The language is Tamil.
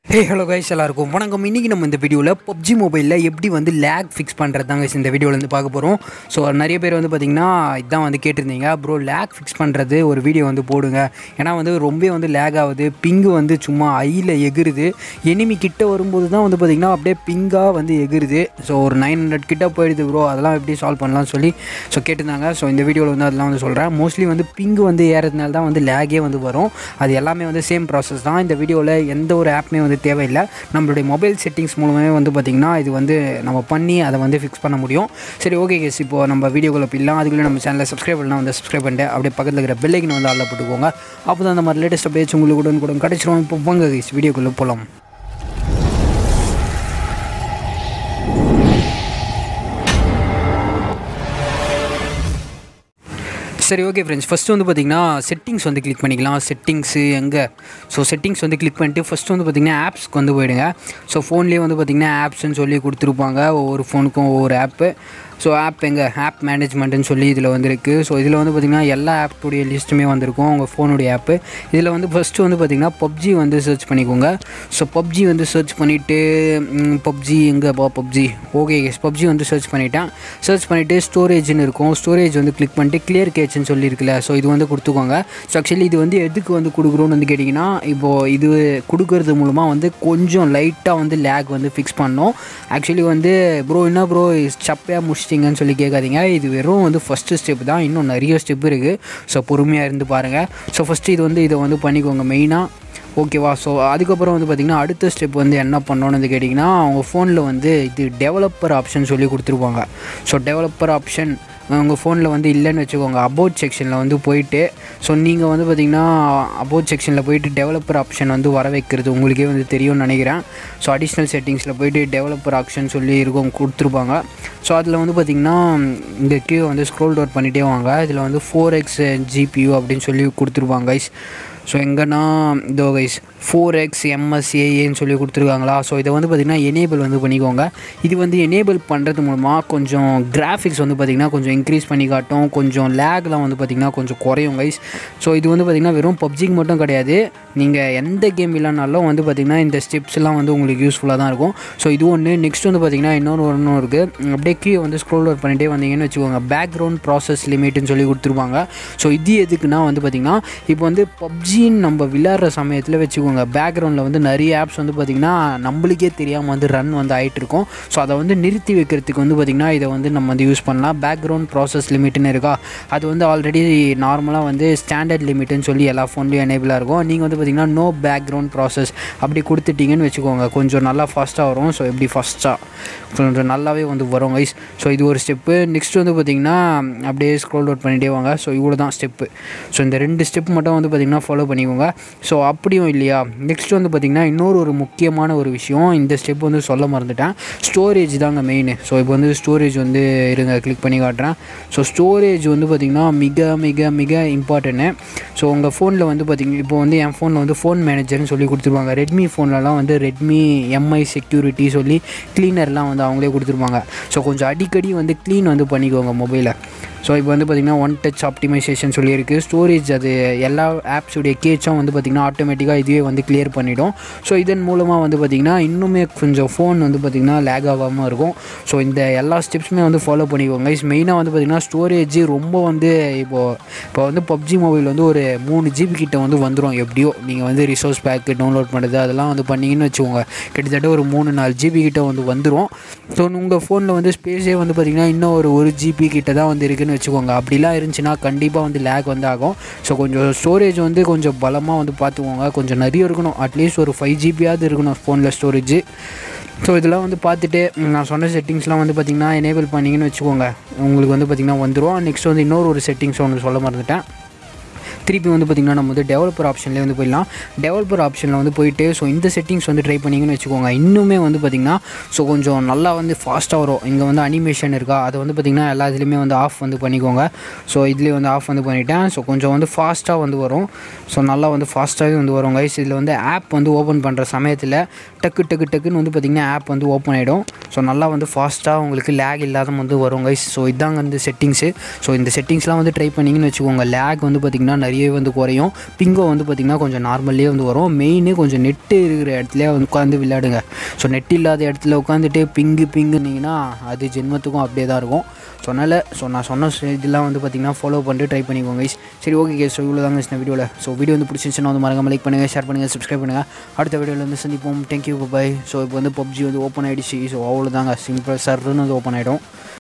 ஹே ஹலோ கைஸ் எல்லாருக்கும் வணக்கம் இன்றைக்கி நம்ம இந்த வீடியோவில் பப்ஜி மொபைலில் எப்படி வந்து லேக் ஃபிக்ஸ் பண்ணுறது தாங்க இந்த வீடியோவில் வந்து பார்க்க போகிறோம் ஸோ நிறைய பேர் வந்து பார்த்திங்கன்னா இதான் வந்து கேட்டிருந்தீங்க ப்ரோ லேக் ஃபிக்ஸ் பண்ணுறது ஒரு வீடியோ வந்து போடுங்க ஏன்னா வந்து ரொம்ப வந்து லேக் ஆகுது பிங்கு வந்து சும்மா ஐயில் எகிருது எனிமி கிட்ட வரும்போது தான் வந்து பார்த்திங்கன்னா அப்படியே பிங்காக வந்து எகிருது ஸோ ஒரு நைன் ஹண்ட்ரட் கிட்ட போயிடுது ப்ரோ அதெல்லாம் எப்படி சால்வ் பண்ணலாம்னு சொல்லி ஸோ கேட்டிருந்தாங்க ஸோ இந்த வீடியோவில் வந்து அதெல்லாம் வந்து சொல்கிறேன் மோஸ்ட்லி வந்து பிங்கு வந்து ஏறதுனால தான் வந்து லேகே வந்து வரும் அது எல்லாமே வந்து சேம் ப்ராசஸ் தான் இந்த வீடியோவில் எந்த ஒரு ஆப்புமே வந்து தேவையில்லை நம்மளுடைய மொபைல் செட்டிங்ஸ் மூலமே வந்து பார்த்திங்கன்னா இது வந்து நம்ம பண்ணி அதை வந்து ஃபிக்ஸ் பண்ண முடியும் சரி ஓகே கேஸ் இப்போ நம்ம வீடியோக்குள்ளே போயிடலாம் அதுக்குள்ளே நம்ம சேனலை சப்ஸ்கிரைப் பண்ணலாம் வந்து சப்ஸ்கிரைப் பண்ணிட்டு அப்படியே பக்கத்தில் இருக்கிற பெல்லைக்கன் வந்து ஆளில் போட்டுக்கோங்க அப்போ தான் அந்த மாதிரி லேட்டஸ்ட் அப்டேட்ஸ் உங்களுக்கு கூட கூட கிடச்சிரும் இப்போ வாங்க கேஸ் வீடியோக்குள்ளே போகலாம் சரி ஓகே ஃப்ரெண்ட்ஸ் ஃபஸ்ட்டு வந்து பார்த்திங்கன்னா செட்டிங்ஸ் வந்து கிளிக் பண்ணிக்கலாம் செட்டிங்ஸு எங்கே ஸோ செட்டிங்ஸ் வந்து கிளிக் பண்ணிட்டு ஃபஸ்ட்டு வந்து பார்த்திங்கன்னா ஆப்ஸ்க்கு வந்து போயிடுங்க ஸோ ஃபோன்லேயே வந்து பார்த்திங்கன்னா ஆப்ஸ்ன்னு சொல்லி கொடுத்துருப்பாங்க ஒவ்வொரு ஃபோனுக்கும் ஒவ்வொரு ஆப்பு ஸோ ஆப் எங்கே ஆப் மேனேஜ்மெண்ட்டுன்னு சொல்லி இதில் வந்துருக்கு ஸோ இதில் வந்து பார்த்திங்கன்னா எல்லா ஆப்புடைய லிஸ்ட்டுமே வந்திருக்கும் உங்கள் ஃபோனுடைய ஆப்பு இதில் வந்து ஃபஸ்ட்டு வந்து பார்த்திங்கன்னா பப்ஜி வந்து சர்ச் பண்ணிக்கோங்க ஸோ பப்ஜி வந்து சர்ச் பண்ணிவிட்டு பப்ஜி எங்கேப்பா பப்ஜி ஓகே எஸ் பப்ஜி வந்து சர்ச் பண்ணிட்டேன் சர்ச் பண்ணிவிட்டு ஸ்டோரேஜ்னு இருக்கும் ஸ்டோரேஜ் வந்து கிளிக் பண்ணிட்டு கிளியர் கேட்ச்னு சொல்லியிருக்குல்ல ஸோ இது வந்து கொடுத்துக்கோங்க ஸோ ஆக்சுவலி இது வந்து எதுக்கு வந்து கொடுக்குறோன்னு வந்து கேட்டிங்கன்னா இப்போது இது கொடுக்கறது மூலமாக வந்து கொஞ்சம் லைட்டாக வந்து லேக் வந்து ஃபிக்ஸ் பண்ணோம் ஆக்சுவலி வந்து ப்ரோ என்ன ப்ரோ சப்பையாக முடிச்சிட்டிங்கன்னு சொல்லி கேட்காதீங்க இது வெறும் வந்து ஃபஸ்ட்டு ஸ்டெப் தான் இன்னும் நிறைய ஸ்டெப் இருக்குது ஸோ பொறுமையாக இருந்து பாருங்கள் ஸோ ஃபஸ்ட்டு இது வந்து இதை வந்து பண்ணிக்கோங்க மெயினாக ஓகேவா ஸோ அதுக்கப்புறம் வந்து பார்த்திங்கன்னா அடுத்த ஸ்டெப் வந்து என்ன பண்ணணும்னு வந்து கேட்டிங்கன்னா அவங்க ஃபோனில் வந்து இது டெவலப்பர் ஆப்ஷன் சொல்லி கொடுத்துருப்பாங்க ஸோ டெவலப்பர் ஆப்ஷன் உங்கள் ஃபோனில் வந்து இல்லைன்னு வச்சுக்கோங்க அபவுட் செக்ஷனில் வந்து போயிட்டு ஸோ நீங்கள் வந்து பார்த்திங்கன்னா அபவுட் செக்ஷனில் போயிட்டு டெவலப்பர் ஆப்ஷன் வந்து வர வைக்கிறது உங்களுக்கே வந்து தெரியும்னு நினைக்கிறேன் ஸோ அடிஷ்னல் செட்டிங்ஸில் போயிட்டு டெவலப்பர் ஆப்ஷன் சொல்லி இருக்கும் கொடுத்துருப்பாங்க ஸோ அதில் வந்து பார்த்திங்கன்னா இந்த கீழே வந்து ஸ்க்ரோல் டவுன் பண்ணிகிட்டே வாங்க இதில் வந்து ஃபோர் எக்ஸ் ஜிபியூ அப்படின்னு சொல்லி கொடுத்துருப்பாங்க கைஸ் ஸோ எங்கன்னா இதோ கைஸ் ஃபோர் எக்ஸ் எம்எஸ்ஏஏன்னு சொல்லி கொடுத்துருக்காங்களா ஸோ இதை வந்து பார்த்திங்கன்னா எனேபிள் வந்து பண்ணிக்கோங்க இது வந்து எனேபிள் பண்ணுறது மூலமாக கொஞ்சம் கிராஃபிக்ஸ் வந்து பார்த்திங்கன்னா கொஞ்சம் இன்க்ரீஸ் பண்ணி காட்டும் கொஞ்சம் லேக்லாம் வந்து பார்த்திங்கன்னா கொஞ்சம் குறையும் கைஸ் ஸோ இது வந்து பார்த்திங்கன்னா வெறும் பப்ஜிக்கு மட்டும் கிடையாது நீங்கள் எந்த கேம் இல்லைனாலும் வந்து பார்த்திங்கன்னா இந்த ஸ்டெப்ஸ்லாம் வந்து உங்களுக்கு யூஸ்ஃபுல்லாக தான் இருக்கும் ஸோ இது ஒன்று நெக்ஸ்ட் வந்து பார்த்திங்கன்னா இன்னொன்று ஒன்றும் இருக்குது அப்படியே கீழே வந்து ஸ்க்ரோல் அவுட் பண்ணிகிட்டே வந்தீங்கன்னு வச்சுக்கோங்க பேக்ரவுண்ட் ப்ராசஸ் லிமிட்னு சொல்லி கொடுத்துருப்பாங்க ஸோ இது எதுக்குன்னா வந்து பார்த்திங்கன்னா இப்போ வந்து பப்ஜின்னு நம்ம விளையாடுற சமயத்தில் வச்சுக்கோங்க பேக்ரவுண்டில் வந்து நிறைய ஆப்ஸ் வந்து பார்த்திங்கன்னா நம்மளுக்கே தெரியாமல் வந்து ரன் வந்து ஆகிட்டு இருக்கும் ஸோ அதை வந்து நிறுத்தி வைக்கிறதுக்கு வந்து பார்த்திங்கன்னா இதை வந்து நம்ம வந்து யூஸ் பண்ணலாம் பேக்ரவுண்ட் ப்ராசஸ் லிமிட்னு இருக்கா அது வந்து ஆல்ரெடி நார்மலாக வந்து ஸ்டாண்டர்ட் லிமிட்னு சொல்லி எல்லா ஃபோன்லேயும் எனேபிளாக இருக்கும் நீங்கள் வந்து பார்த்திங்கன்னா நோ பேக்ரவுண்ட் ப்ராசஸ் அப்படி கொடுத்துட்டிங்கன்னு வச்சுக்கோங்க கொஞ்சம் நல்லா ஃபாஸ்ட்டாக வரும் ஸோ எப்படி ஃபாஸ்ட்டாக கொஞ்சம் நல்லாவே வந்து வரும் கைஸ் ஸோ இது ஒரு ஸ்டெப்பு நெக்ஸ்ட் வந்து பார்த்திங்கன்னா அப்படியே ஸ்க்ரோல் அவுட் பண்ணிகிட்டே வாங்க ஸோ இவ்வளோ தான் ஸ்டெப்பு ஸோ இந்த ரெண்டு ஸ்டெப் மட்டும் வந்து பார்த்திங்கன்னா ஃபாலோ பண்ணிக்கோங்க ஸோ அப்படியும் இல்லையா நெக்ஸ்ட் வந்து பார்த்திங்கன்னா இன்னொரு ஒரு முக்கியமான ஒரு விஷயம் இந்த ஸ்டெப் வந்து சொல்ல மறந்துட்டேன் ஸ்டோரேஜ் தாங்க மெயின் ஸோ இப்போ வந்து ஸ்டோரேஜ் வந்து இருங்க கிளிக் பண்ணி காட்டுறேன் ஸோ ஸ்டோரேஜ் வந்து பார்த்திங்கன்னா மிக மிக மிக இம்பார்ட்டன்ட்டு ஸோ உங்கள் ஃபோனில் வந்து பார்த்திங்கன்னா இப்போ வந்து என் ஃபோனில் வந்து ஃபோன் மேனேஜர்னு சொல்லி கொடுத்துருவாங்க ரெட்மி ஃபோன்லலாம் வந்து ரெட்மி எம்ஐ செக்யூரிட்டி சொல்லி க்ளீனர்லாம் வந்து அவங்களே கொடுத்துருப்பாங்க ஸோ கொஞ்சம் அடிக்கடி வந்து க்ளீன் வந்து பண்ணிக்கோங்க மொபைலை ஸோ இப்போ வந்து பார்த்திங்கன்னா ஒன் டச் ஆப்டிமைசேஷன் சொல்லியிருக்கு ஸ்டோரேஜ் அது எல்லா ஆப்ஸுடைய கேச்சும் வந்து பார்த்திங்கன்னா ஆட்டோமேட்டிக்காக இதுவே வந்து கிளியர் பண்ணிவிடும் ஸோ இதன் மூலமாக வந்து பார்த்திங்கன்னா இன்னுமே கொஞ்சம் ஃபோன் வந்து பார்த்திங்கன்னா லேக் ஆகாமல் இருக்கும் ஸோ இந்த எல்லா ஸ்டெப்ஸுமே வந்து ஃபாலோ பண்ணிக்கோங்க இஸ் மெயினாக வந்து பார்த்திங்கன்னா ஸ்டோரேஜ் ரொம்ப வந்து இப்போது இப்போ வந்து பப்ஜி மொபைல் வந்து ஒரு மூணு ஜிபி கிட்ட வந்து வந்துடும் எப்படியோ நீங்கள் வந்து ரிசோர்ஸ் பேக்கு டவுன்லோட் பண்ணுறது அதெல்லாம் வந்து பண்ணிங்கன்னு வச்சுக்கோங்க கிட்டத்தட்ட ஒரு மூணு நாலு ஜிபி கிட்ட வந்து வந்துடும் ஸோ உங்கள் ஃபோனில் வந்து ஸ்பேஸே வந்து பார்த்திங்கன்னா இன்னும் ஒரு ஒரு ஜிபி கிட்ட தான் வந்து இருக்குன்னு வச்சுக்கோங்க அப்படிலாம் இருந்துச்சுன்னா கண்டிப்பாக வந்து லேக் வந்து ஆகும் ஸோ கொஞ்சம் ஸ்டோரேஜ் வந்து கொஞ்சம் பலமாக வந்து பார்த்துக்கோங்க கொஞ்சம் நிறைய இருக்கணும் அட்லீஸ்ட் ஒரு ஃபைவ் ஜிபியாவது இருக்கணும் ஃபோனில் ஸ்டோரேஜ் ஸோ இதெல்லாம் வந்து பார்த்துட்டு நான் சொன்ன செட்டிங்ஸ்லாம் வந்து பார்த்திங்கன்னா எனேபிள் பண்ணிங்கன்னு வச்சுக்கோங்க உங்களுக்கு வந்து பார்த்திங்கன்னா வந்துடும் நெக்ஸ்ட் வந்து இன்னொரு ஒரு செட்டிங்ஸ் ஒன்று சொல்ல மறந்துட்டேன் திருப்பி வந்து பார்த்திங்கன்னா நம்ம வந்து டெவலப்பர் ஆப்ஷன்லேயே வந்து போயிடலாம் டெவலப்பர் ஆப்ஷனில் வந்து போயிட்டு ஸோ இந்த செட்டிங்ஸ் வந்து ட்ரை பண்ணிங்கன்னு வச்சுக்கோங்க இன்னுமே வந்து பார்த்திங்கன்னா ஸோ கொஞ்சம் நல்லா வந்து ஃபாஸ்ட்டாக வரும் இங்கே வந்து அனிமேஷன் இருக்கா அதை வந்து பார்த்திங்கன்னா எல்லா இதுலேயுமே வந்து ஆஃப் வந்து பண்ணிக்கோங்க ஸோ இதுலேயே வந்து ஆஃப் வந்து பண்ணிட்டேன் ஸோ கொஞ்சம் வந்து ஃபாஸ்ட்டாக வந்து வரும் ஸோ நல்லா வந்து ஃபாஸ்ட்டாகவே வந்து வரும் கைஸ் இதில் வந்து ஆப் வந்து ஓப்பன் பண்ணுற சமயத்தில் டக்கு டக்கு டக்குன்னு வந்து பார்த்திங்கன்னா ஆப் வந்து ஓப்பன் ஆகிடும் ஸோ நல்லா வந்து ஃபாஸ்ட்டாக உங்களுக்கு லேக் இல்லாத வந்து வரும் கைஸ் ஸோ இதாங்க வந்து செட்டிங்ஸு ஸோ இந்த செட்டிங்ஸ்லாம் வந்து ட்ரை பண்ணிங்கன்னு வச்சுக்கோங்க லேக் வந்து பார்த்திங்கன்னா நிறைய அப்படியே வந்து குறையும் பிங்கோ வந்து பார்த்திங்கன்னா கொஞ்சம் நார்மல்லே வந்து வரும் மெயினே கொஞ்சம் நெட்டு இருக்கிற இடத்துல வந்து உட்காந்து விளையாடுங்க ஸோ நெட் இல்லாத இடத்துல உட்காந்துட்டு பிங்கு பிங்குனீங்கன்னா அது ஜென்மத்துக்கும் அப்படியே தான் இருக்கும் ஸோ அதனால் ஸோ நான் சொன்ன இதெல்லாம் வந்து பார்த்திங்கன்னா ஃபாலோ பண்ணிட்டு ட்ரை பண்ணிக்கோங்க guys. சரி ஓகே கேஸ் ஸோ இவ்வளோ தாங்க இந்த வீடியோவில் ஸோ வீடியோ வந்து பிடிச்சிருந்துச்சுன்னா வந்து மறக்காம லைக் பண்ணுங்கள் ஷேர் பண்ணுங்கள் சப்ஸ்கிரைப் பண்ணுங்கள் அடுத்த வீடியோவில் வந்து சந்திப்போம் தேங்க்யூ பை ஸோ இப்போ வந்து பப்ஜி வந்து ஓப்பன் ஆகிடுச்சு ஸோ அவ்வளோதாங்க சிம்பிள் சர்ன்னு வந்து ஓப்பன் ஆகிடும்